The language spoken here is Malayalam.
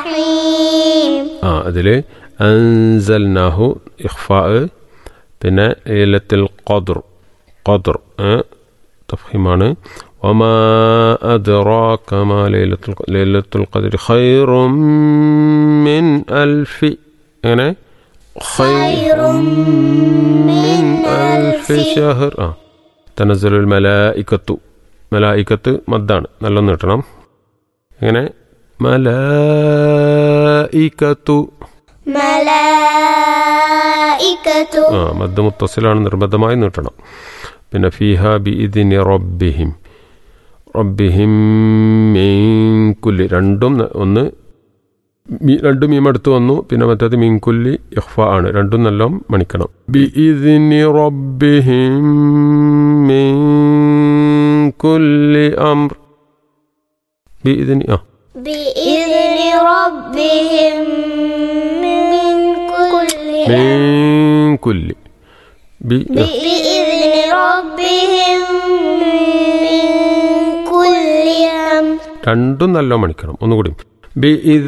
الرحيم ആ അതിൽ അൻസൽനാഹു ഇഖ്ഫാ പിന്നെ ലൈലത്തുൽ ഖദ്ർ ഖദ്ർ തഫീമാണ് വമാ അദ്റാക മാ ലൈലത്തുൽ ഖ- ലൈലത്തുൽ ഖദ്ർ ഖൈറും മിൻ അൽഫി അങ്ങനെ خير من ألف ഷഹർ ആ തനസലുൽ മലായിക്കത്തു മലായിക്കത്ത് മദ്ദാണ് നല്ലൊന്ന് കിട്ടണം എങ്ങനെ മലായിക്കത്തു ملائكة ആ മദ് മുത്തസിലാണ് നിർബന്ധമായി നീട്ടണം പിന്നെ ഫിഹ ബി ഇതിന് റബ്ബിഹിം റബ്ബിഹിം മീൻകുല്ലി രണ്ടും ന- ഒന്ന് മീ- രണ്ടും മീം അടുത്ത് വന്നു പിന്നെ മറ്റേത് മീൻകുല്ലി ഇഹ്ഫ ആണ് രണ്ടും നല്ല മണിക്കണം ബി ഇതിന് റബ്ബിഹിം മീൻകുല്ലി അംർ ബി ഇതിന് ആ بإذن ربهم من كل മീൻകുല്ലി ബി ആ. بإذن ربهم من كل أمر രണ്ടും നല്ല മണിക്കണം ഒന്നുകൂടി ബി